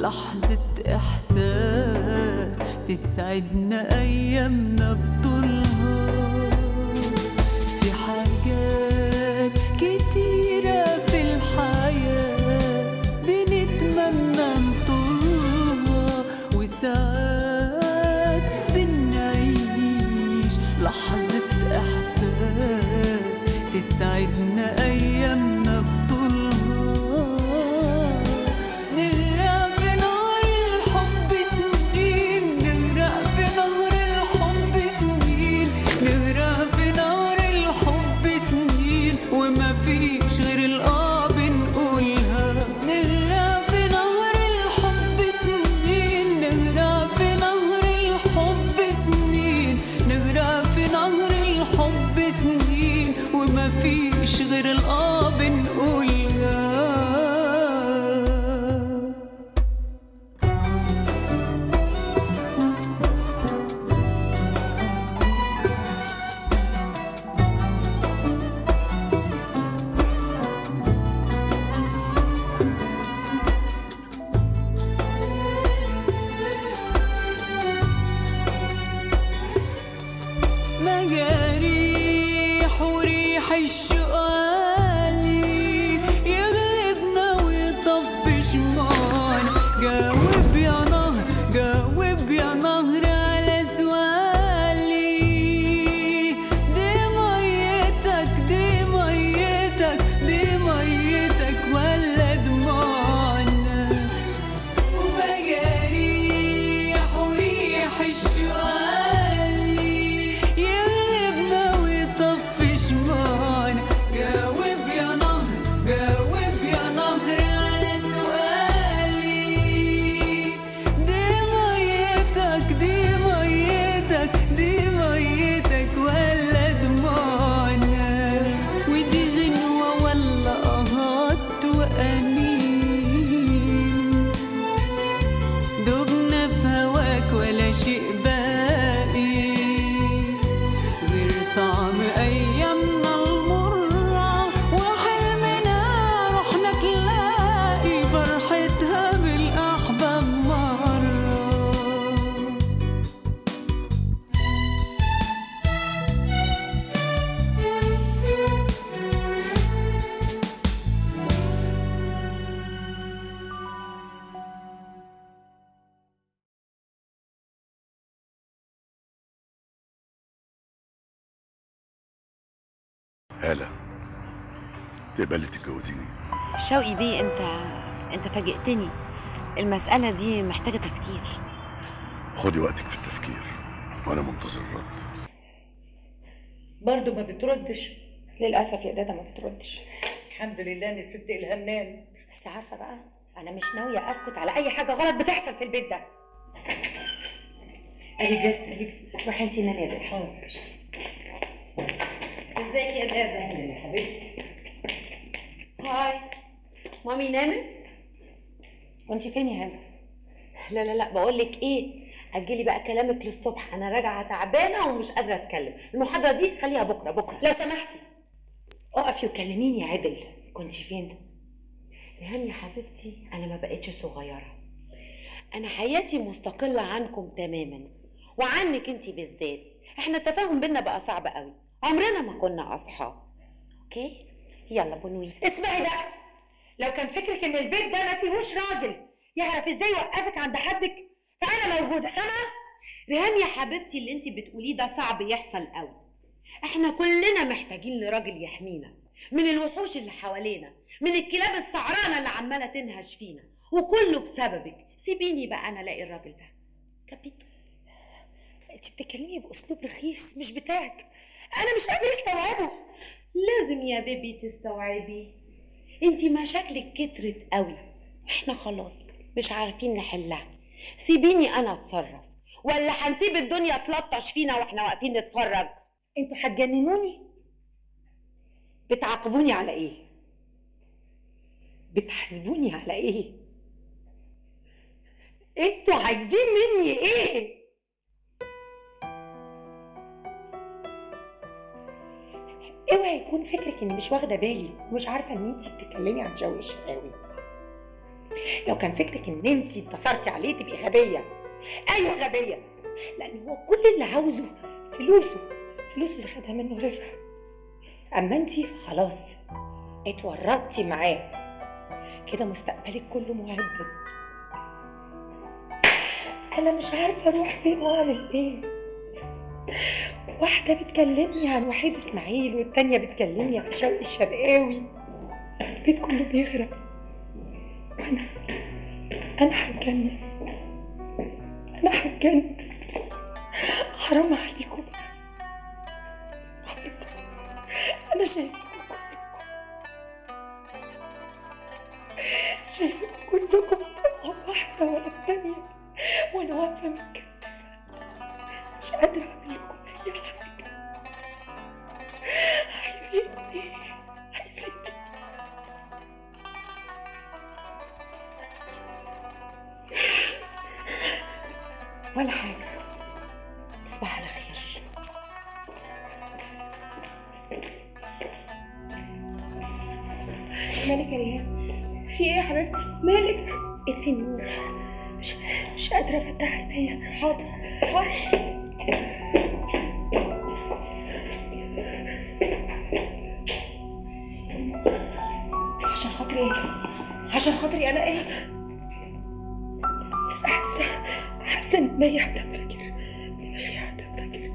لحظة إحساس تسعدنا أيامنا بطولها في حاجات كتيرة في الحياة بنتمنى نطولها وساعات بنعيش لحظة إحساس تسعدنا أيامنا بطولها نغرق في نهر الحب سنين نغرق في نهر الحب سنين نغرق في نهر الحب سنين وما فيش غير الآه بنقولها نغرق في نهر الحب سنين نغرق في نهر الحب سنين نغرق في نهر الحب سنين وما فيش غير الآه بنقولها مجاريح وريح الشقالي يغلبنا ويطفي شمال جاوب يا نهر جاوب يا نهر على سؤالي دي ميتك دي ميتك دي ميتك ولا دموعنا ومجاريح وريح الشوالي يغلبنا ويطفي شمعنا جاوب يا نهر جاوب يا نهر على سؤالي دي ميتك دي ميتك دي ميتك ولا دموعنا ودي غنوة ولا قهات وأنين دبنا في هواك ولا شيء باقي غير طعم أيامنا المرة وحلمنا رحنا تلاقي فرحتها بالأحباب مرة هالة تقبلي تتجوزيني شوقي بيه انت انت فاجئتني المسألة دي محتاجة تفكير خدي وقتك في التفكير وانا منتظر الرد برضه ما بتردش للأسف يا دادا ما بتردش الحمد لله ان الست إلهام نامت بس عارفة بقى أنا مش ناوية أسكت على أي حاجة غلط بتحصل في البيت ده اهي جت اهي جت روحي انتي نامي يا دادا حاضر ازيك يا دادا اهلا يا حبيبتي هاي مامي نامت وانتي فين يا هنا لا لا لا بقول لك ايه اجلي بقى كلامك للصبح انا راجعه تعبانه ومش قادره اتكلم المحاضره دي خليها بكره بكره لو سمحتي اقفي وكلميني يا عدل كنتي فين ريهام يا حبيبتي انا ما بقتش صغيره انا حياتي مستقله عنكم تماما وعنك انتي بالذات احنا التفاهم بينا بقى صعب قوي عمرنا ما كنا اصحاب اوكي يلا بنوي اسمعي بقى لو كان فكرك ان البيت ده ما فيهوش راجل يعرف ازاي يوقفك عند حدك فانا موجوده سامعه ريهام يا حبيبتي اللي انت بتقوليه ده صعب يحصل قوي احنا كلنا محتاجين لراجل يحمينا من الوحوش اللي حوالينا من الكلاب السعرانه اللي عماله تنهش فينا وكله بسببك سيبيني بقى انا الاقي الراجل ده كابيتو انت بتتكلمي باسلوب رخيص مش بتاعك انا مش قادره استوعبه لازم يا بيبي تستوعبي انت مشاكلك كترت قوي احنا خلاص مش عارفين نحلها سيبيني انا اتصرف ولا هنسيب الدنيا تلطش فينا واحنا واقفين نتفرج انتوا هتجننوني بتعاقبوني على ايه بتحاسبوني على ايه انتوا عايزين مني ايه اوعي يكون فكرك اني مش واخده بالي ومش عارفه ان انتي بتتكلمي عن شوقي الشقاوي لو كان فكرك ان انت انتصرتي عليه تبقي غبيه ايوه غبيه لان هو كل اللي عاوزه فلوسه فلوسه اللي خدها منه رفعت اما انت فخلاص اتورطتي معاه كده مستقبلك كله مهدد انا مش عارفه اروح فين واعمل ايه واحده بتكلمني عن وحيد اسماعيل والتانيه بتكلمني عن شوقي الشرقاوي البيت كله بيغرق وانا انا هتجنن انا هتجنن حرام عليكم بقى حرام انا شايفكم كلكم شايفكم كلكم طبقة واحدة ورا التانية وانا واقفة متكتفة مش قادرة اعمل لكم اي حاجة عايزين ايه عايزين ايه ولا حاجة تصبح على خير مالك يا ريهام في ايه يا حبيبتي مالك اطفي النور مش مش قادرة افتح عينيا حاضر حاضر عشان خاطري انت عشان خاطري انا انت بس حاسة حاسة ان دماغي هتنفجر دماغي هتنفجر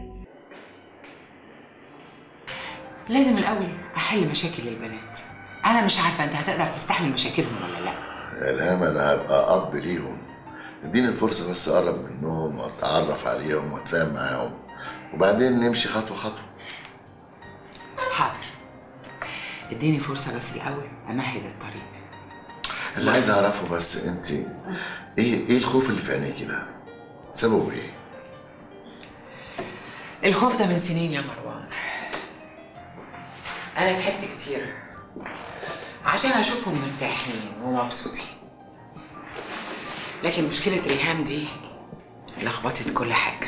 لازم الأول أحل مشاكل البنات أنا مش عارفة أنت هتقدر تستحمل مشاكلهم ولا لأ الهام انا هبقى اب ليهم اديني الفرصه بس اقرب منهم واتعرف عليهم واتفاهم معاهم وبعدين نمشي خطوه خطوه حاضر اديني فرصة بس الأول أمهد الطريق اللي عايز اعرفه بس انت ايه ايه الخوف اللي في عينيكي ده سببه ايه الخوف ده من سنين يا مروان أنا تعبت كتير عشان أشوفهم مرتاحين ومبسوطين لكن مشكلة ريهام دي لخبطت كل حاجة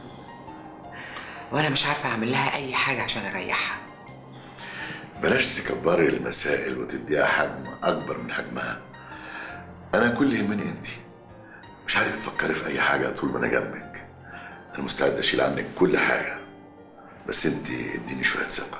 وأنا مش عارفة أعمل لها أي حاجة عشان أريحها بلاش تكبري المسائل وتديها حجم اكبر من حجمها انا كل اللي يهمني انت مش عايزك تفكري في اي حاجه طول ما انا جنبك انا مستعد اشيل عنك كل حاجه بس انت اديني شويه ثقه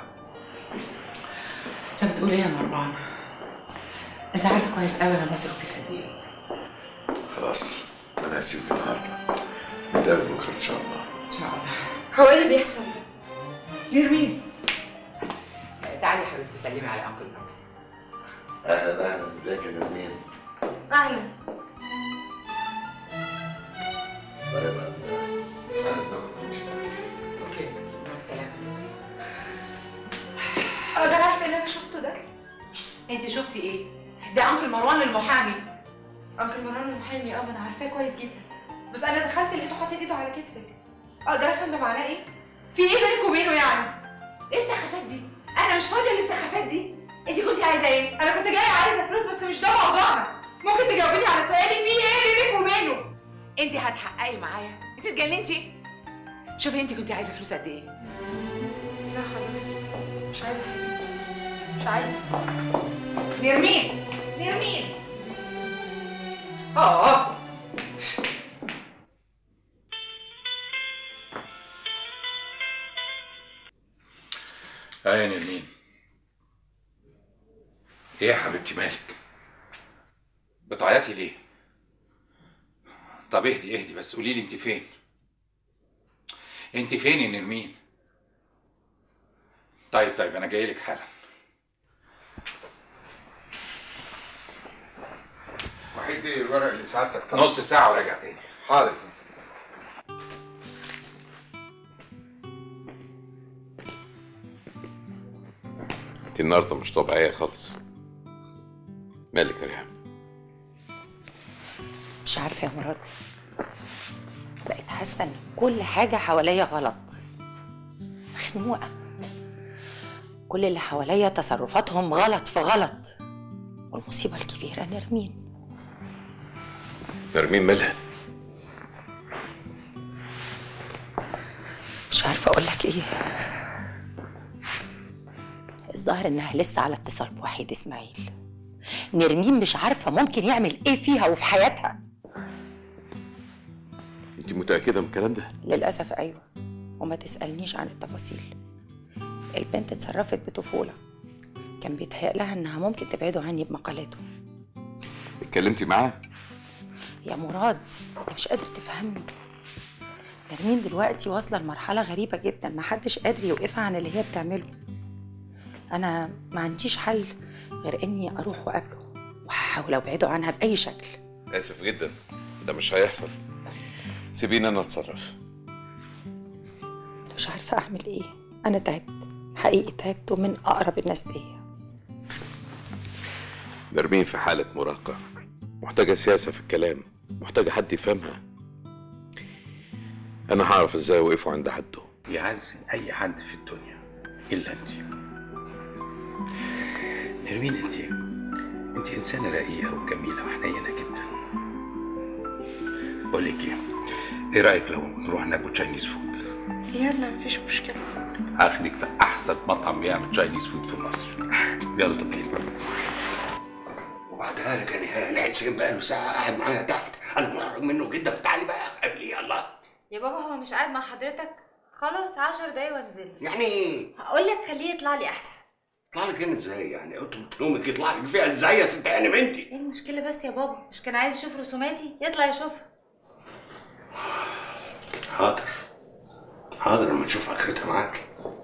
أنت بتقول إيه يا مروان؟ أنت عارف كويس أوي أنا بثق فيك قد إيه خلاص انا هسيبك النهارده نتقابل بكره ان شاء الله إن شاء الله هو ايه اللي بيحصل؟ نرمين تعالي يا حبيبتي سلمي على أنكل مروان اهلا اهلا ازيك يا نرمين اهلا طيب انا انا تخرج مش أوكي مع السلامة اقدر اعرف ايه اللي انا شفته ده؟ أنت شفتي إيه؟ ده أنكل مروان المحامي انكل مروان المحامي اه ما انا عارفاه كويس جدا بس انا دخلت لقيته حاطط ايده على كتفك اقدر افهم ده معناه ايه؟ في ايه بينك وبينه يعني؟ ايه السخافات دي؟ انا مش فاضيه للسخافات دي انت كنتي عايزه ايه؟ انا كنت جايه عايزه فلوس بس مش ده موضوعنا ممكن تجاوبيني على سؤالي في ايه بينك وبينه؟ انت هتحققي معايا انت اتجننتي شوفي انت كنتي عايزه فلوس قد ايه؟ لا خلاص مش عايزه حاجه مش عايزه نرمين نرمين اه اه يا نرمين ايه يا حبيبتي مالك بتعيطي ليه طب اهدي اهدي بس قولي لي انت فين انت فين يا نرمين طيب طيب انا جاي لك حالا وحيد بيه الورق اللي سعادتك طلب. نص ساعه وراجع تاني حاضر انت النهارده مش طبيعيه خالص مالك يا ريهام مش عارفه يا مراد بقيت حاسه ان كل حاجه حواليا غلط خنوقه كل اللي حواليا تصرفاتهم غلط في غلط والمصيبه الكبيره نرمين نرمين مالها مش عارفه اقول لك ايه الظاهر انها لسه على اتصال بوحيد اسماعيل نرمين مش عارفه ممكن يعمل ايه فيها وفي حياتها انت متاكده من الكلام ده للاسف ايوه وما تسالنيش عن التفاصيل البنت اتصرفت بطفوله كان بيتهيأ لها انها ممكن تبعده عني بمقالاته اتكلمتي معاه يا مراد انت مش قادر تفهمني نرمين دلوقتي واصله لمرحله غريبه جدا محدش قادر يوقفها عن اللي هي بتعمله انا ما عنديش حل غير اني اروح واقابله وهحاول ابعده عنها باي شكل اسف جدا ده مش هيحصل سيبيني انا اتصرف مش عارفه اعمل ايه انا تعبت حقيقي تعبت ومن اقرب الناس ليا نرمين في حالة مراهقة محتاجة سياسة في الكلام محتاجة حد يفهمها أنا هعرف إزاي أوقفه عند حده يعزم اي حد في الدنيا الا انت نرمين انت انت انسانه رقيقه وجميله وحنينه جدا بقول لك ايه ايه رايك لو نروح ناكل تشاينيز فود يلا مفيش مشكله هاخدك في احسن مطعم بيعمل تشاينيز فود في مصر يلا طب وبعدها لك انا الحسين بقى له ساعه قاعد معايا تحت انا محرج منه جدا تعالي بقى قبليه الله يا بابا هو مش قاعد مع حضرتك خلاص عشر دقايق وانزل يعني ايه هقول لك خليه يطلع لي احسن يطلع لك هنا ازاي يعني قلت امك يطلع لك فيها ازاي يا ست هانم انت ايه المشكله بس يا بابا مش كان عايز يشوف رسوماتي يطلع يشوفها حاضر حاضر اما نشوف اخرتها معاك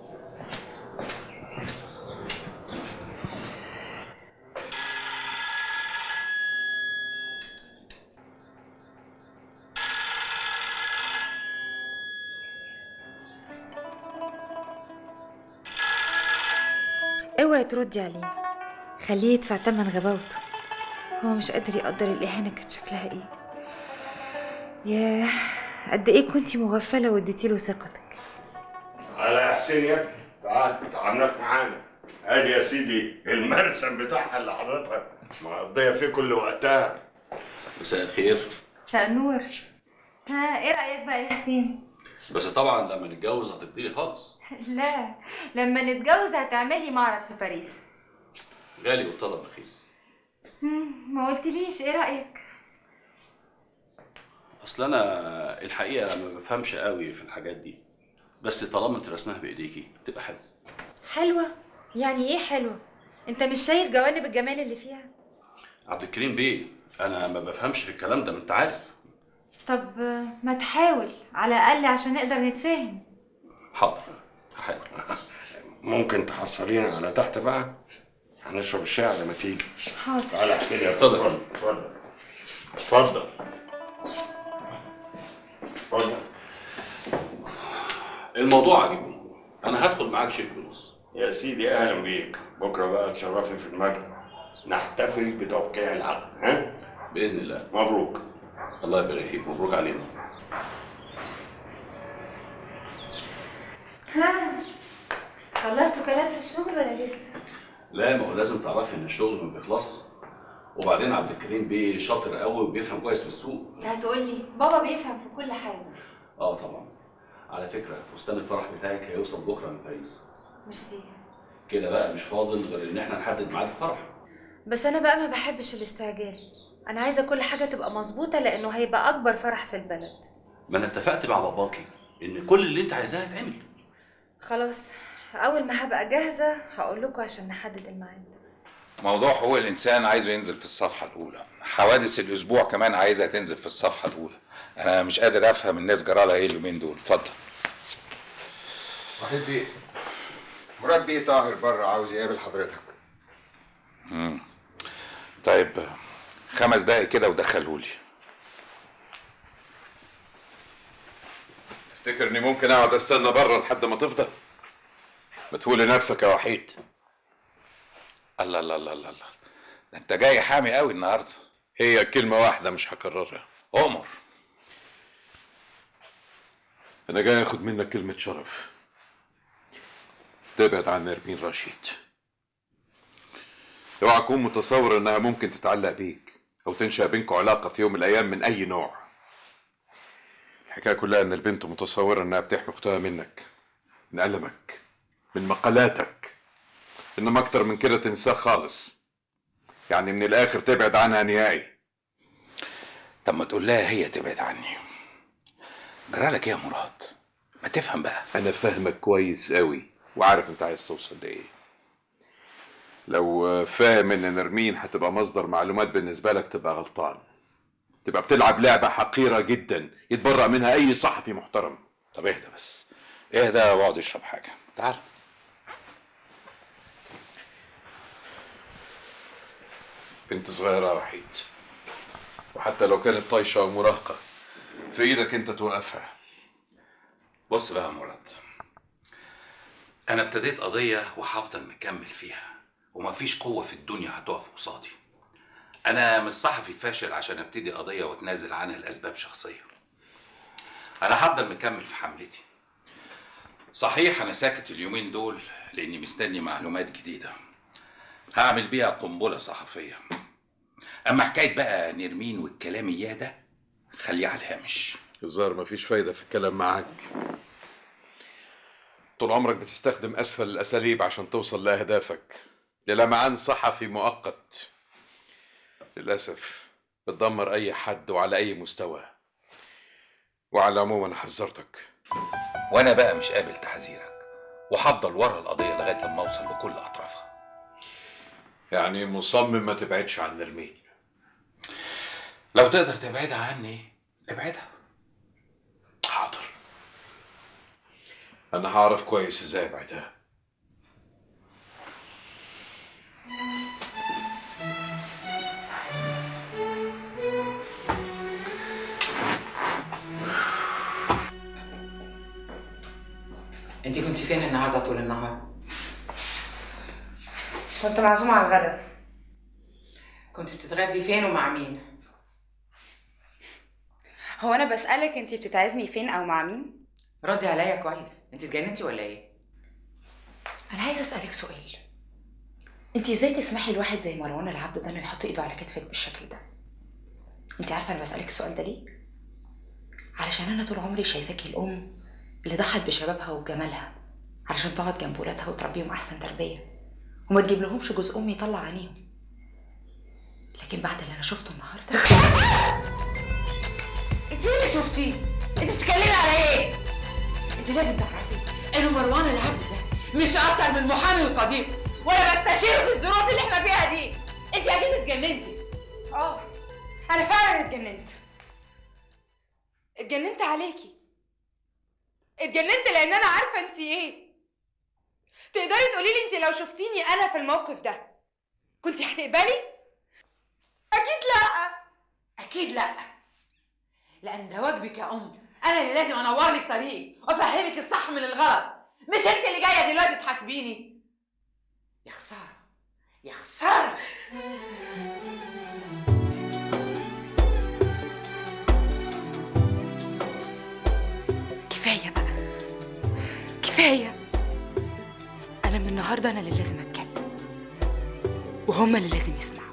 اوعي تردي عليه خليه يدفع تمن غباوته هو مش قادر يقدر الاهانه كانت شكلها ايه ياه قد ايه كنتي مغفله واديتيله ثقتك تعالى يا حسين يا ابني تعال تعاملك معانا ادي يا سيدي المرسم بتاعها اللي حضرتك مقضيه فيه كل وقتها مساء الخير فنور ها ايه رايك بقى يا حسين بس طبعا لما نتجوز هتفضلي خالص لا لما نتجوز هتعملي معرض في باريس غالي والطلب رخيص مم، ما قلتليش ايه رايك اصل انا الحقيقه ما بفهمش قوي في الحاجات دي بس طالما انت رسمها بايديكي تبقى حلوه حلوه يعني ايه حلوه انت مش شايف جوانب الجمال اللي فيها عبد الكريم بيه انا ما بفهمش في الكلام ده ما انت عارف طب آه، ما تحاول على الاقل عشان نقدر نتفاهم حاضر هحاول ممكن تحصلينا على تحت بقى هنشرب الشاي لما تيجي حاضر تعالى يا حسين يا اتفضل. اتفضل اتفضل اتفضل الموضوع عجبني انا هدخل معاك شيك بنص يا سيدي اهلا بيك بكره بقى تشرفني في المدرسه نحتفل بتوقيع العقد ها باذن الله مبروك الله يبارك فيك مبروك علينا ها خلصتوا كلام في الشغل ولا لسه لا ما هو لازم تعرفي ان الشغل ما بيخلص وبعدين عبد الكريم بيه شاطر قوي وبيفهم كويس في السوق هتقولي بابا بيفهم في كل حاجه اه طبعا على فكره فستان الفرح بتاعك هيوصل بكره من باريس ميرسي كده بقى مش فاضل غير ان احنا نحدد ميعاد الفرح بس انا بقى ما بحبش الاستعجال انا عايزه كل حاجه تبقى مظبوطه لانه هيبقى اكبر فرح في البلد ما انا اتفقت مع باباكي ان كل اللي انت عايزاه هيتعمل خلاص اول ما هبقى جاهزه هقول لكم عشان نحدد الميعاد موضوع حقوق الانسان عايزه ينزل في الصفحه الاولى حوادث الاسبوع كمان عايزها تنزل في الصفحه الاولى انا مش قادر افهم الناس جرالها ايه اليومين دول اتفضل وحيد بيه مراد بيه طاهر بره عاوز يقابل حضرتك مم. طيب خمس دقايق كده ودخلهولي تفتكر اني ممكن اقعد استنى بره لحد ما تفضى ما تقول لنفسك يا وحيد الله الله الله الله الله ده انت جاي حامي قوي النهارده هي كلمة واحدة مش هكررها عمر أنا جاي آخد منك كلمة شرف تبعد عن نرمين رشيد اوعى تكون متصور إنها ممكن تتعلق بيك أو تنشأ بينكوا علاقة في يوم من الأيام من أي نوع الحكاية كلها إن البنت متصورة إنها بتحمي أختها منك من ألمك من مقالاتك إنما أكتر من كده تنساه خالص يعني من الاخر تبعد عنها نهائي طب ما تقول لها هي تبعد عني جرالك ايه يا مراد ما تفهم بقى انا فاهمك كويس قوي وعارف انت عايز توصل لايه لو فاهم ان نرمين هتبقى مصدر معلومات بالنسبه لك تبقى غلطان تبقى بتلعب لعبه حقيره جدا يتبرأ منها اي صحفي محترم طب اهدى بس اهدى واقعد اشرب حاجه تعال بنت صغيره يا وحيد وحتى لو كانت طايشه ومراهقه في ايدك انت توقفها بص بقى يا مراد انا ابتديت قضيه وهفضل مكمل فيها ومفيش قوه في الدنيا هتقف قصادي انا مش صحفي فاشل عشان ابتدي قضيه واتنازل عنها لاسباب شخصيه انا هفضل مكمل في حملتي صحيح انا ساكت اليومين دول لاني مستني معلومات جديده هعمل بيها قنبله صحفيه اما حكايه بقى نرمين والكلام اياه ده خليه على الهامش الظاهر مفيش فايده في الكلام معاك طول عمرك بتستخدم اسفل الاساليب عشان توصل لاهدافك للمعان صحفي مؤقت للاسف بتدمر اي حد وعلى اي مستوى وعلى العموم انا حذرتك وانا بقى مش قابل تحذيرك وهفضل ورا القضيه لغايه لما اوصل لكل اطرافها يعني مصمم ما تبعدش عن نرمين لو تقدر تبعدها عني ابعدها حاضر انا هعرف كويس ازاي ابعدها انت كنت فين النهارده طول النهار كنت معزومة على الغدا كنت بتتغدي فين ومع مين هو أنا بسألك أنتي بتتعزمي فين أو مع مين؟ ردي عليا كويس انت اتجننتي ولا ايه أنا عايزة أسألك سؤال أنتي إزاي تسمحي لواحد زي مروان العبد ده إنه يحط إيده على كتفك بالشكل ده؟ أنتي عارفة أنا بسألك السؤال ده ليه؟ علشان أنا طول عمري شايفاكي الأم اللي ضحت بشبابها وبجمالها علشان تقعد جنب ولادها وتربيهم أحسن تربية وما تجيب لهمش جوز أم يطلع عينيهم لكن بعد اللي أنا شفته النهاردة انت ايه اللي شفتيه؟ انت بتتكلمي على ايه؟ انت لازم تعرفي انه مروان العبد ده مش اكتر من محامي وصديق وانا بستشيره في الظروف اللي احنا فيها دي انت اكيد اتجننتي اه انا فعلا اتجننت اتجننت عليكي اتجننت لان انا عارفه انت ايه تقدري تقولي لي انت لو شفتيني انا في الموقف ده كنت هتقبلي اكيد لا اكيد لا لان ده واجبك يا ام انا اللي لازم انور لك طريقك وافهمك الصح من الغلط مش انت اللي جايه دلوقتي تحاسبيني يا خساره يا خساره كفايه بقى كفايه انا من النهارده انا اللي لازم اتكلم وهما اللي لازم يسمعوا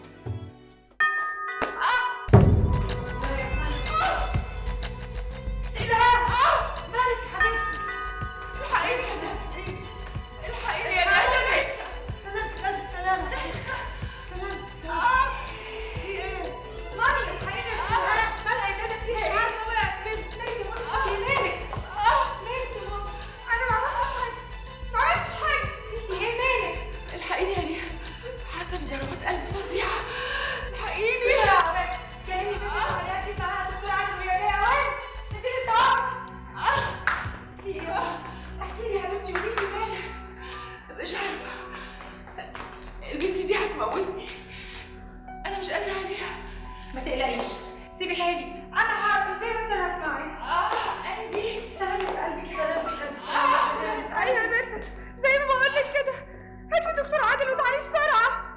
استئذان مالك يا حبيبتي الحقيني يا نادي الحقيني يا نادي سلامتك الف سلامة سلامتك اه في ايه؟ مامي الحقيني يا استئذان مالها يا نادي فيها ايه؟ عارفة وقعت منك مالك بصي مالك مالك يا ماما انا ما عملتش حاجة ما عملتش حاجة في ايه مالك؟ الحقيني يا ريهام حاسة بضربات قلب فظيعة الحقيني يا عماد كلمي بنتك عليها دي معاها دكتور عادل ويا جاية وين؟ انت لسه واقفة في ايه؟ احكي لي يا بنتي قولي لي ماشي مش عارفة البنت دي هتموتني أنا مش قادرة عليها ما تقلقيش سيبيها لي أنا هعرف ازاي اتصرف معاك اه قلبي سلامة قلبك سلامة قلبك أيوة يا بنت زي ما بقول لك كده هاتي دكتور عادل وتعالي بسرعة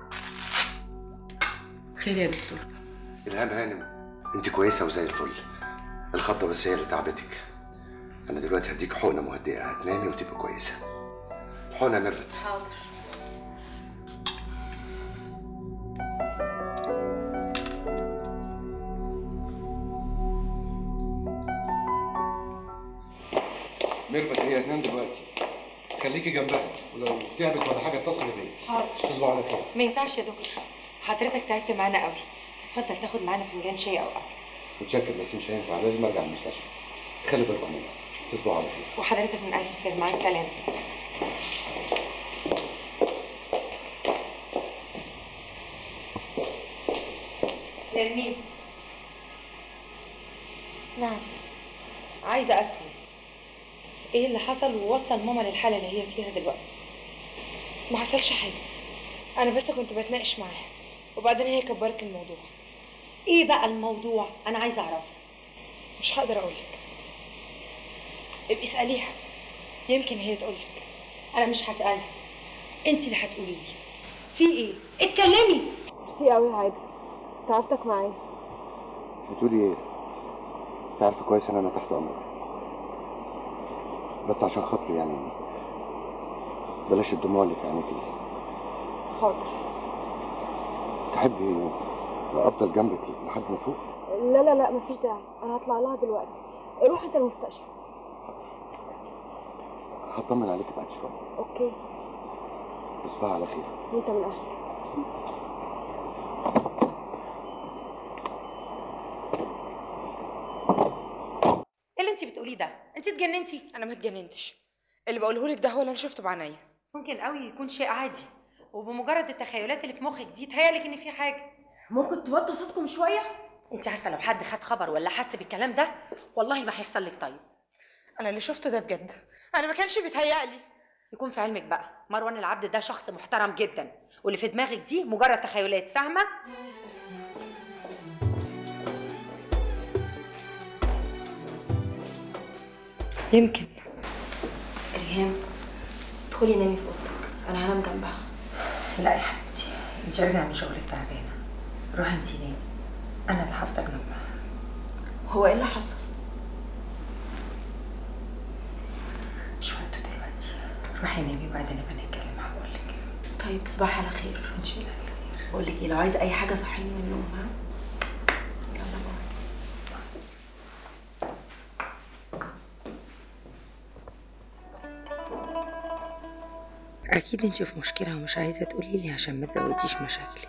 خير يا دكتور الهام هانم انت كويسه وزي الفل الخضه بس هي اللي تعبتك انا دلوقتي هديك حقنه مهدئه هتنامي وتبقى كويسه حقنه ميرفت حاضر ميرفت هي هتنام دلوقتي خليكي جنبها ولو تعبت ولا حاجه اتصلي بيا حاضر تصبح على خير ما ينفعش يا دكتور حضرتك تعبت معانا قوي اتفضل تاخد معانا فنجان شاي او قهوه متشكر بس مش هينفع لازم ارجع المستشفى خلي بالكم مني تصبحوا على خير وحضرتك من اهل الخير مع السلامه نرمين نعم عايزه افهم ايه اللي حصل ووصل ماما للحاله اللي هي فيها دلوقتي ما حصلش حاجة أنا بس كنت بتناقش معاها وبعدين هي كبرت الموضوع ايه بقى الموضوع انا عايزه اعرف مش هقدر أقولك ابقي اسأليها يمكن هي تقولك انا مش هسالها انت اللي هتقولي لي في ايه اتكلمي ميرسي قوي يا عايدة تعبتك معايا انت بتقولي ايه انت عارفه كويس ان انا تحت امرك بس عشان خاطري يعني بلاش الدموع اللي في عينيكي دي. حاضر تحبي افضل جنبك لحد ما تفوق لا لا لا مفيش داعي أنا هطلع لها دلوقتي روح أنت المستشفى هطمن عليك بعد شويه أوكي تصبحي على خير وأنت من أهلك ايه اللي انت بتقوليه ده انت اتجننتي انا ما اتجننتش اللي بقوله لك ده هو اللي انا شفته بعينيا ممكن قوي يكون شيء عادي وبمجرد التخيلات اللي في مخك دي تهيألك ان في حاجه ممكن توطوا صوتكم شويه انت عارفه لو حد خد خبر ولا حس بالكلام ده والله ما هيحصل لك طيب انا اللي شفته ده بجد انا ما كانش بيتهيألي يكون في علمك بقى مروان العبد ده شخص محترم جدا واللي في دماغك دي مجرد تخيلات فاهمه يمكن ريهام ادخلي نامي في اوضتك انا هنام جنبها لا يا حبيبتي انت راجعه من شغلك تعبانه روحي انت نامي انا اللي هفضل جنبها هو ايه اللي حصل مش وقته دلوقتي روحي نامي وبعدين نبقى نتكلم هقول لك طيب تصبحي على خير ان شاء الله بقول لك ايه لو عايزه اي حاجه صحيني من النوم ها يلا باي اكيد انت في مشكله ومش عايزه تقولي لي عشان ما تزوديش مشاكلي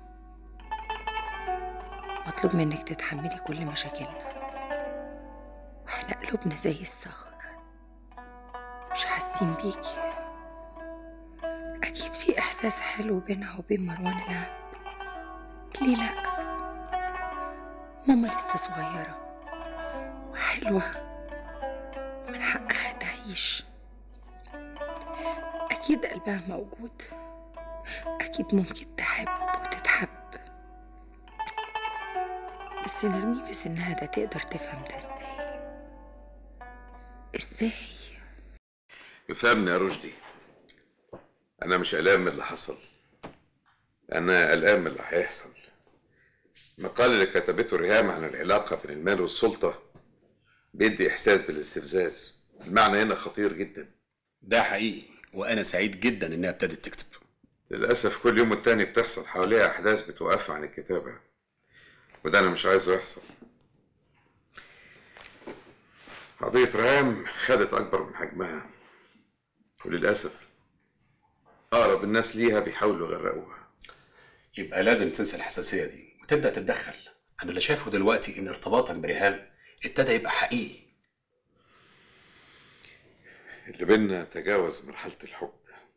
مطلوب منك تتحملي كل مشاكلنا واحنا قلوبنا زي الصخر مش حاسين بيكي اكيد في احساس حلو بينها وبين مروان العبد ليه لا ماما لسه صغيره وحلوه من حقها تعيش أكيد قلبها موجود أكيد ممكن تحب وتتحب بس نرمين في سنها ده تقدر تفهم ده ازاي ازاي افهمني يا رشدي انا مش قلقان من اللي حصل انا قلقان من اللي هيحصل المقال اللي كتبته ريهام عن العلاقه بين المال والسلطه بيدي احساس بالاستفزاز المعنى هنا خطير جدا ده حقيقي وانا سعيد جدا انها ابتدت تكتب للاسف كل يوم والتاني بتحصل حواليها احداث بتوقفها عن الكتابه وده انا مش عايزه يحصل قضية ريهام خدت أكبر من حجمها وللأسف أقرب الناس ليها بيحاولوا يغرقوها يبقى لازم تنسى الحساسيه دي وتبدا تتدخل انا اللي شايفه دلوقتي ان ارتباطك بريهام ابتدى يبقى حقيقي اللي بينا تجاوز مرحلة الحب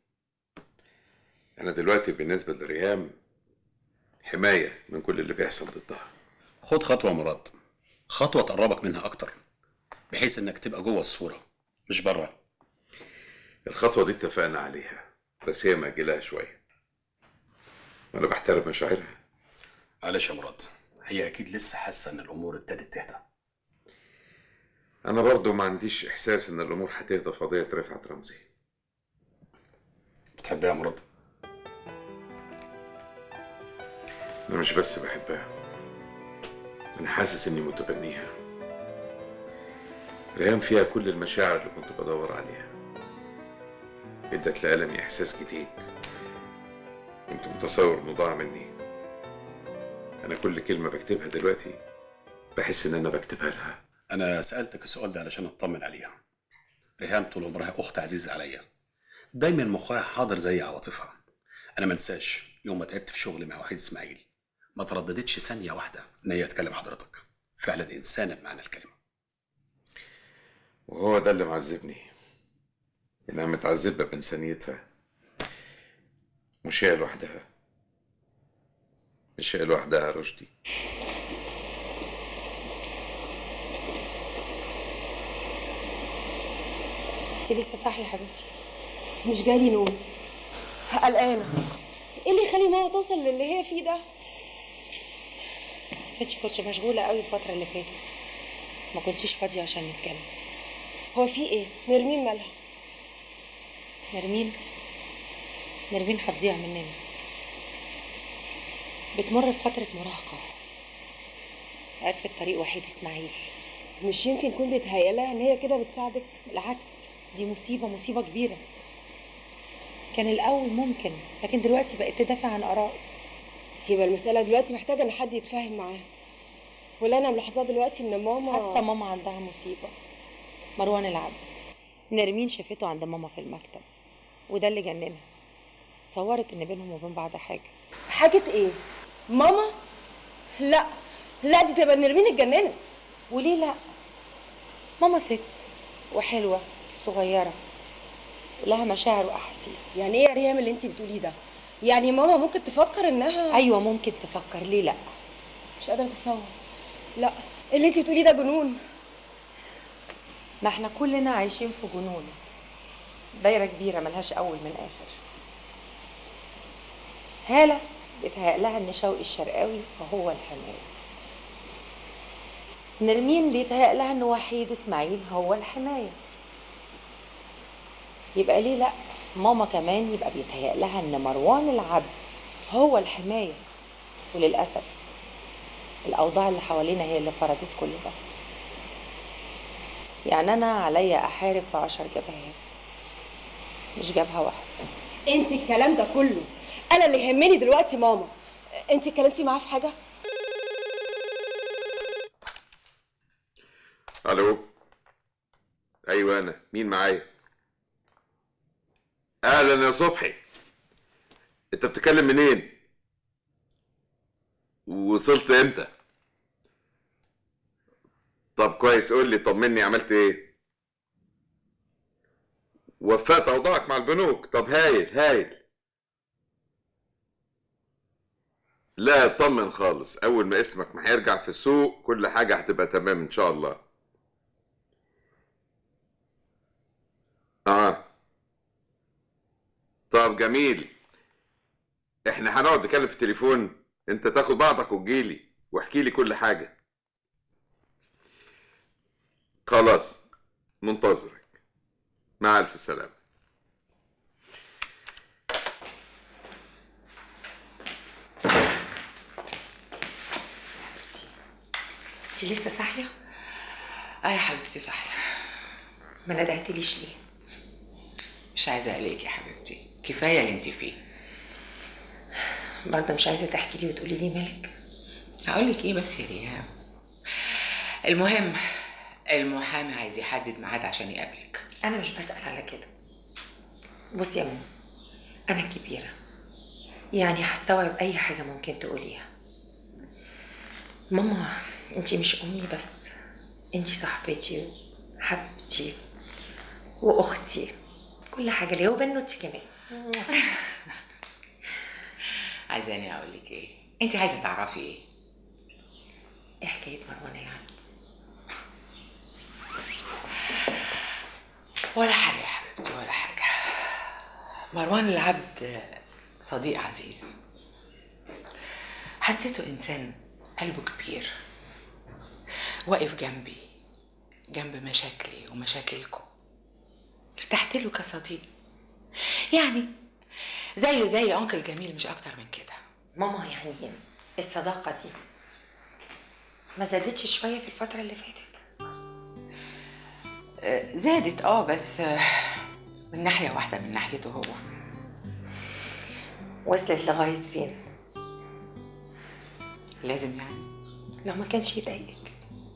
أنا دلوقتي بالنسبة لريهام حماية من كل اللي بيحصل ضدها خد خطوه مراد خطوه تقربك منها اكتر بحيث انك تبقى جوه الصوره مش بره الخطوة دي اتفقنا عليها بس هي مأجلها شوية وأنا بحترم مشاعرها معلش يا مراد هي اكيد لسه حاسه ان الامور ابتدت تهدى أنا برضو ما عنديش إحساس إن الأمور هتهدى في قضية رفعت رمزي بتحبها يا مراد أنا مش بس بحبها أنا حاسس إني متبنيها ريهام فيها كل المشاعر اللي كنت بدور عليها ادت لألمي إحساس جديد كنت متصور إنه ضاع مني أنا كل كلمة بكتبها دلوقتي بحس إن أنا بكتبها لها انا سالتك السؤال ده علشان اطمن عليها ريهام طول عمرها اخت عزيزه عليا دايما مخها حاضر زي عواطفها انا ما انساش يوم ما تعبت في شغلي مع وحيد اسماعيل ما ترددتش ثانيه واحده ان هي تكلم حضرتك فعلا انسانه بمعنى الكلمه وهو ده اللي معذبني انها متعذبه بانسانيتها مش هي لوحدها مش هي لوحدها يا رشدي انت لسه صاحيه يا حبيبتي مش جالي نوم قلقانه ايه اللي يخلي ماما توصل للي هي فيه ده بس انت كنتش مشغوله قوي الفتره اللي فاتت ما كنتيش فاضيه عشان نتكلم هو في ايه نرمين مالها نرمين نرمين هتضيع مننا بتمر بفترة مراهقة عرفت طريق وحيد إسماعيل مش يمكن يكون بيتهيألها ان هي كده بتساعدك بالعكس دي مصيبة مصيبة كبيرة كان الأول ممكن لكن دلوقتي بقت تدافع عن آرائه يبقى المسألة دلوقتي محتاجة ان حد يتفاهم معاها واللي انا ملاحظاه دلوقتي ان ماما حتى ماما عندها مصيبة مروان العبد نرمين شافته عند ماما في المكتب وده اللي جننها تصورت ان بينهم وبين بعض حاجة حاجة ايه ماما لا لا دي تبقى نرمين اتجننت وليه لا ماما ست وحلوة صغيرة ولها مشاعر وأحاسيس يعني ايه يا ريم اللي انت بتقوليه ده يعني ماما ممكن تفكر انها أيوة ممكن تفكر ليه لا مش قادرة اتصور لا اللي انت بتقوليه ده جنون ما احنا كلنا عايشين في جنون دايرة كبيرة ملهاش أول من آخر هالة بيتهيأ لها إن شوقي الشرقاوي هو الحماية نرمين بيتهيأ لها إن وحيد إسماعيل هو الحماية يبقى ليه لأ ماما كمان يبقى بيتهيأ لها إن مروان العبد هو الحماية وللأسف الأوضاع اللي حوالينا هي اللي فرضت كل ده يعني أنا عليا أحارب في عشر جبهات مش جبهة واحدة انسي الكلام ده كله انا اللي يهمني دلوقتي ماما انت اتكلمتي معاها في حاجة الو ايوه انا مين معايا اهلا يا صبحي انت بتتكلم منين وصلت امتى طب كويس قول لي طمني عملت ايه وفات اوضاعك مع البنوك طب هايل هايل لا اطمن خالص اول ما اسمك ما هيرجع في السوق كل حاجه هتبقى تمام ان شاء الله اه طب جميل احنا هنقعد نتكلم في التليفون انت تاخد بعضك وتجيلي واحكي لي كل حاجه خلاص منتظرك مع الف سلامه انت لسه صاحيه اه يا حبيبتي صحيح ما ندهتليش ليه مش عايزه اقلقك يا حبيبتي كفايه اللي انت فيه برضه مش عايزه تحكي لي وتقولي لي مالك هقول لك ايه بس يا ريهام المهم المحامي عايز يحدد ميعاد عشان يقابلك انا مش بسال على كده بصي يا ماما انا كبيره يعني هستوعب اي حاجه ممكن تقوليها ماما انتي مش امي بس انتي صاحبتي وحبيبتي واختي كل حاجه ليا وبنوتي كمان عايزاني اقول لك ايه انت عايزه تعرفي ايه ايه حكايه مروان العبد ولا حاجه يا حبيبتي ولا حاجه مروان العبد صديق عزيز حسيته انسان قلبه كبير واقف جنبي جنب مشاكلي ومشاكلكم ارتحت له كصديق يعني زيه زي انكل جميل مش اكتر من كده ماما يعني الصداقه دي ما زادتش شويه في الفتره اللي فاتت آه، زادت اه بس آه، من ناحيه واحده من ناحيته هو وصلت لغايه فين لازم يعني لو ما كانش يضايقك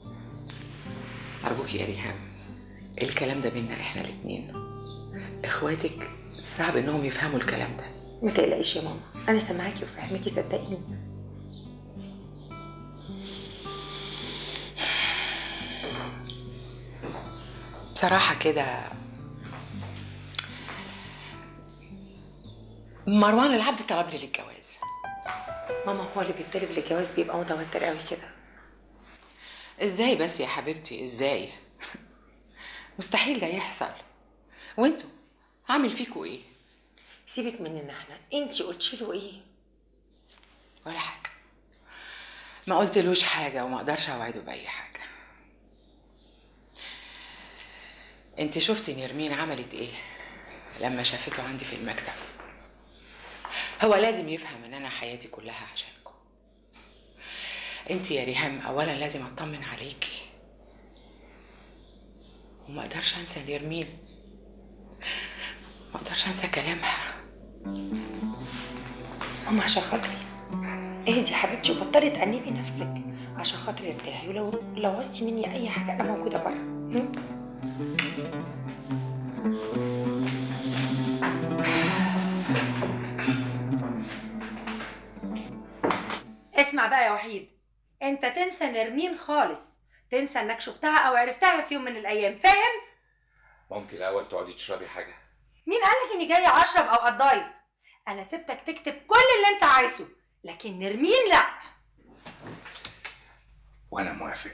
أرجوك يا ريهام الكلام ده بينا إحنا الاتنين إخواتك صعب إنهم يفهموا الكلام ده ما تقلقيش يا ماما انا سامعاكي وفاهماكي صدقيني بصراحة كده مروان العبد طلب لي للجواز ماما هو اللي بيطلب للجواز بيبقى متوتر قوي كده ازاي بس يا حبيبتي ازاي مستحيل ده يحصل وانتوا هعمل فيكوا ايه سيبك مننا احنا انتي قلتي له ايه ولا حاجة ما قلتلوش حاجة وما اقدرش اوعده بأي حاجة انت شفتي نرمين عملت ايه لما شافته عندي في المكتب هو لازم يفهم ان انا حياتي كلها عشانكم انت يا ريهام اولا لازم اطمن عليكي وما اقدرش انسى نرمين ما اقدرش انسى كلامها ماما عشان خاطري اهدي يا حبيبتي وبطلي تأنبي نفسك عشان خاطري ارتاحي ولو لو عوزتي مني اي حاجه انا موجوده بره هم؟ اسمع بقى يا وحيد انت تنسى نرمين خالص تنسى انك شفتها او عرفتها في يوم من الايام فاهم ممكن الاول تقعدي تشربي حاجه مين قالك اني جايه اشرب او اتضايف انا سبتك تكتب كل اللي انت عايزه لكن نرمين لا وانا موافق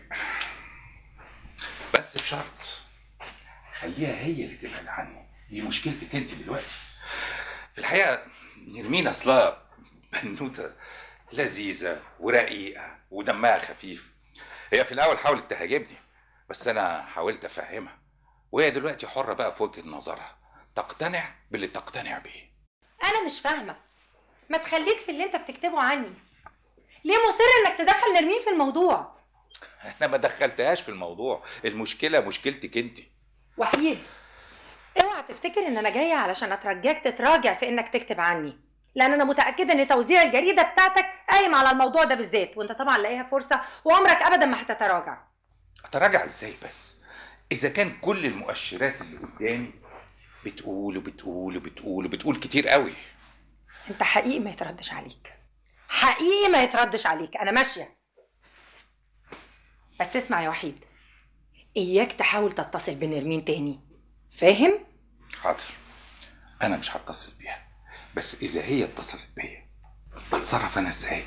بس بشرط خليها هي اللي تبعد عني دي مشكلتك انت دلوقتي في الحقيقه نرمين اصلها بنوته لذيذه ورقيقه ودمها خفيف هي في الاول حاولت تهاجمني بس انا حاولت افهمها وهي دلوقتي حره بقى في وجهه نظرها تقتنع باللي تقتنع بيه انا مش فاهمه ما تخليك في اللي انت بتكتبه عني ليه مصر انك تدخل نرمين في الموضوع انا ما دخلتهاش في الموضوع المشكله مشكلتك انت وحيد اوعى تفتكر ان انا جايه علشان اترجاك تتراجع في انك تكتب عني لان انا متاكده ان توزيع الجريده بتاعتك قايم على الموضوع ده بالذات وانت طبعا لاقيها فرصه وعمرك ابدا ما هتتراجع اتراجع ازاي بس اذا كان كل المؤشرات اللي قدامي بتقول وبتقول وبتقول وبتقول كتير قوي انت حقيقي ما يتردش عليك حقيقي ما يتردش عليك انا ماشيه بس اسمع يا وحيد اياك تحاول تتصل بنرمين تاني فاهم حاضر انا مش هتصل بيها بس اذا هي اتصلت بيا بتصرف انا ازاي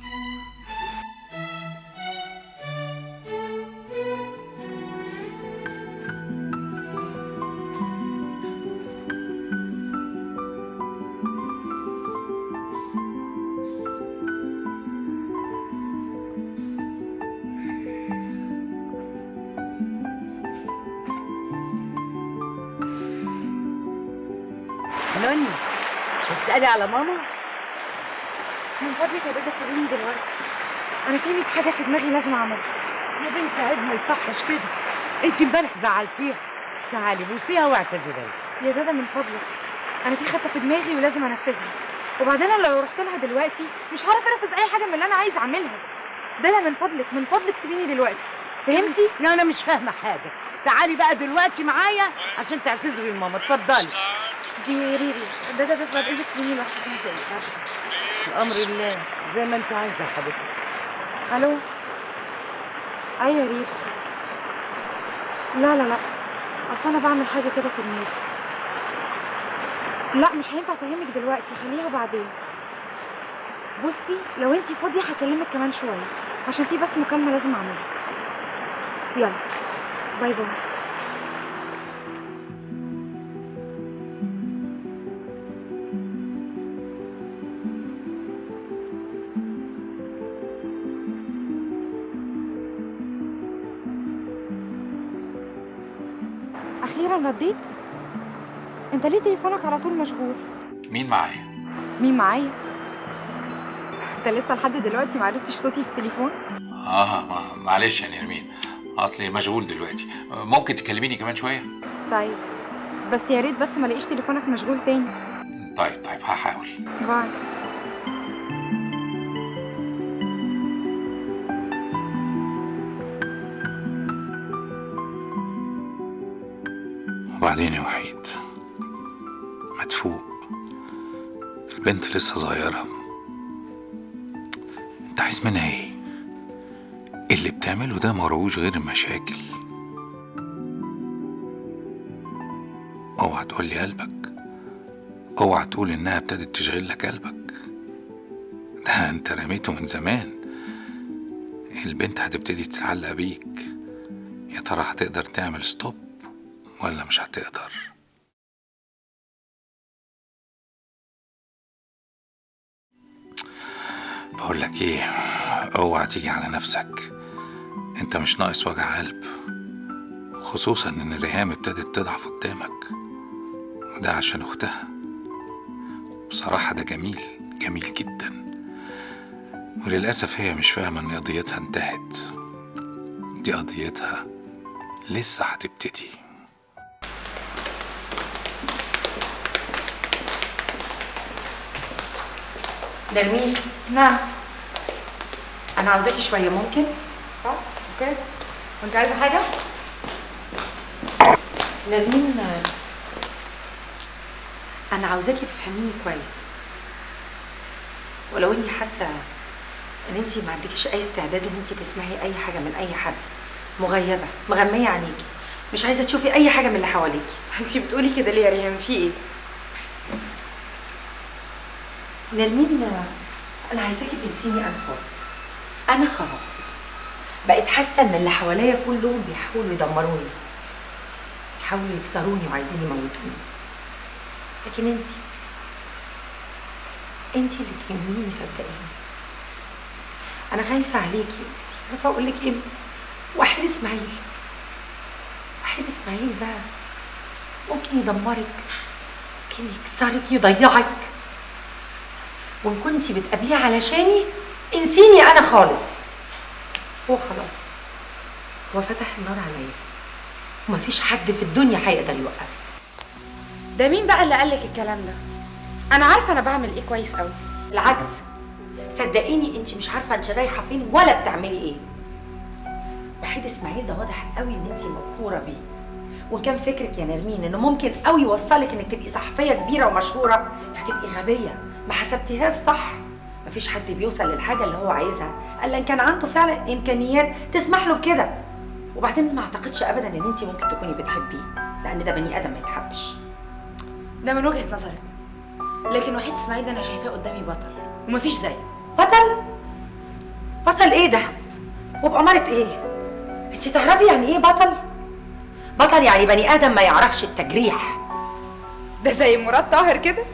نوني مش هتسألي على ماما؟ من فضلك يا دادا سيبيني دلوقتي انا في 100 حاجه في دماغي لازم اعملها يا بنت عيب ما يصحش كده انت امبارح زعلتيها تعالي بوسيها واعتذري يا دادا من فضلك انا في خطه في دماغي ولازم انفذها وبعدين أنا لو رحت لها دلوقتي مش هعرف انفذ اي حاجه من اللي انا عايزه اعملها دادا من فضلك من فضلك سيبيني دلوقتي فهمتي لا انا مش فاهمه حاجه تعالي بقى دلوقتي معايا عشان تعتذري لماما اتفضلي دي ريري دادا بس بعد اذنك سيبيني لوحدي خمس دقايق بعد كده. الامر الله زي ما انت عايزه يا حبيبتي الو ايوه يا ريري لا لا لا اصل انا بعمل حاجه كده في دماغي لا مش هينفع افهمك دلوقتي خليها بعدين بصي لو انتي فاضيه هكلمك كمان شويه عشان في بس مكالمه لازم اعملها يلا باي باي اخيرا رديت انت ليه تليفونك على طول مشغول مين معايا مين معايا انت لسه لحد دلوقتي معرفتش صوتي في التليفون اه ما- معلش يا نرمين اصلي مشغول دلوقتي ممكن تكلميني كمان شويه طيب بس يا ريت بس ما الاقيش تليفونك مشغول تاني طيب طيب هحاول باي وبعدين يا وحيد ما تفوق البنت لسه صغيرة انت عايز منها ايه؟ اللي بتعمله ده مروج غير المشاكل اوعى تقول لي قلبك اوعى تقول انها ابتدت تشغل لك قلبك ده انت رميته من زمان البنت هتبتدي تتعلق بيك يا ترى هتقدر تعمل ستوب ولا مش هتقدر بقول لك ايه اوعى تيجي على نفسك انت مش ناقص وجع قلب خصوصا ان ريهام ابتدت تضعف قدامك وده عشان اختها بصراحة ده جميل جميل جدا وللأسف هي مش فاهمة إن قضيتها انتهت دي قضيتها لسه هتبتدي نرمين نعم انا عاوزاكي شويه ممكن اه اوكي وانت عايزه حاجه نرمين انا عاوزاكي تفهميني كويس ولو اني حاسه ان انت ما عندكيش اي استعداد ان انت تسمعي اي حاجه من اي حد مغيبه مغميه عينيكي مش عايزه تشوفي اي حاجه من اللي حواليكي انت بتقولي كده ليه يا ريهام في ايه نرمين انا عايزاكي تنسيني انا خالص انا خلاص بقيت حاسه ان اللي حواليا كلهم بيحاولوا يدمروني بيحاولوا يكسروني وعايزين يموتوني لكن انت انت اللي تهميني صدقيني انا خايفه عليكي مش عارفه اقول لك ايه وحيد اسماعيل وحيد اسماعيل ده ممكن يدمرك ممكن يكسرك يضيعك وان كنتي بتقابليه علشاني انسيني انا خالص هو خلاص هو فتح النار عليا ومفيش حد في الدنيا هيقدر يوقفه ده مين بقى اللي قالك الكلام ده انا عارفه انا بعمل ايه كويس قوي العكس صدقيني انت مش عارفه انت رايحه فين ولا بتعملي ايه وحيد اسماعيل ده واضح قوي ان انت مبهوره بيه وان كان فكرك يا نرمين انه ممكن قوي يوصلك انك تبقي صحفيه كبيره ومشهوره فتبقي غبيه ما حسبتيهاش صح مفيش حد بيوصل للحاجه اللي هو عايزها الا ان كان عنده فعلا امكانيات تسمح له بكده وبعدين ما اعتقدش ابدا ان انت ممكن تكوني بتحبيه لان ده بني ادم ما يتحبش ده من وجهه نظرك لكن وحيد اسماعيل ده انا شايفاه قدامي بطل ومفيش زيه بطل بطل ايه ده وبأمارة ايه انت تعرفي يعني ايه بطل بطل يعني بني ادم ما يعرفش التجريح ده زي مراد طاهر كده